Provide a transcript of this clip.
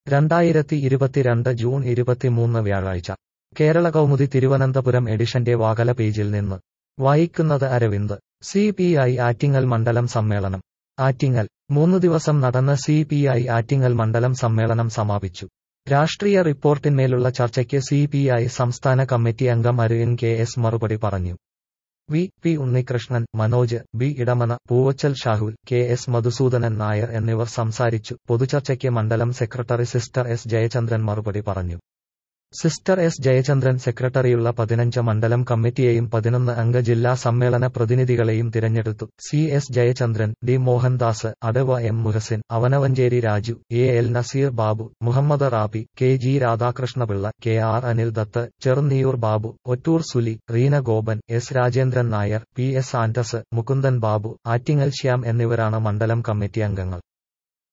രണ്ടായിരത്തി ഇരുപത്തിരണ്ട് ജൂൺ ഇരുപത്തിമൂന്ന് വ്യാഴാഴ്ച കേരള കൗമുദി തിരുവനന്തപുരം എഡിഷന്റെ വാകല പേജിൽ നിന്ന് വായിക്കുന്നത് Aravind C P I Attingal മണ്ഡലം സമ്മേളനം ആറ്റിങ്ങൽ മൂന്നു ദിവസം നടന്ന സി പി ഐ ആറ്റിങ്ങൽ മണ്ഡലം സമ്മേളനം സമാപിച്ചു രാഷ്ട്രീയ റിപ്പോർട്ടിന്മേലുള്ള ചർച്ചയ്ക്ക് സി പി ഐ സംസ്ഥാന കമ്മിറ്റി അംഗം അരുൺ കെ എസ് മറുപടി പറഞ്ഞു V P Unnikrishnan Manoj B Edamana Poovachal Shahul K S Madhusoodanan Nair എന്നിവർ സംസാരിച്ചു പൊതുചർച്ചയ്ക്ക് മണ്ഡലം സെക്രട്ടറി സിസ്റ്റർ എസ് ജയചന്ദ്രൻ മറുപടി പറഞ്ഞു സിസ്റ്റർ എസ് ജയചന്ദ്രൻ സെക്രട്ടറിയുള്ള പതിനഞ്ച് മണ്ഡലം കമ്മിറ്റിയെയും പതിനൊന്ന് അംഗ ജില്ലാ സമ്മേളന പ്രതിനിധികളെയും തിരഞ്ഞെടുത്തു C S Jayachandran D Mohandas Adava M Muhsin Avanavancherry Raju A L Nazeer Babu Muhammad Rabi K G Radhakrishnapillai K R Anil Dutt Cherunniyoor Babu Ottoor Suli Reena Gopan S Rajendran Nair P S Antus Mukundan Babu Attingal Shyam എന്നിവരാണ് മണ്ഡലം കമ്മിറ്റി അംഗങ്ങൾ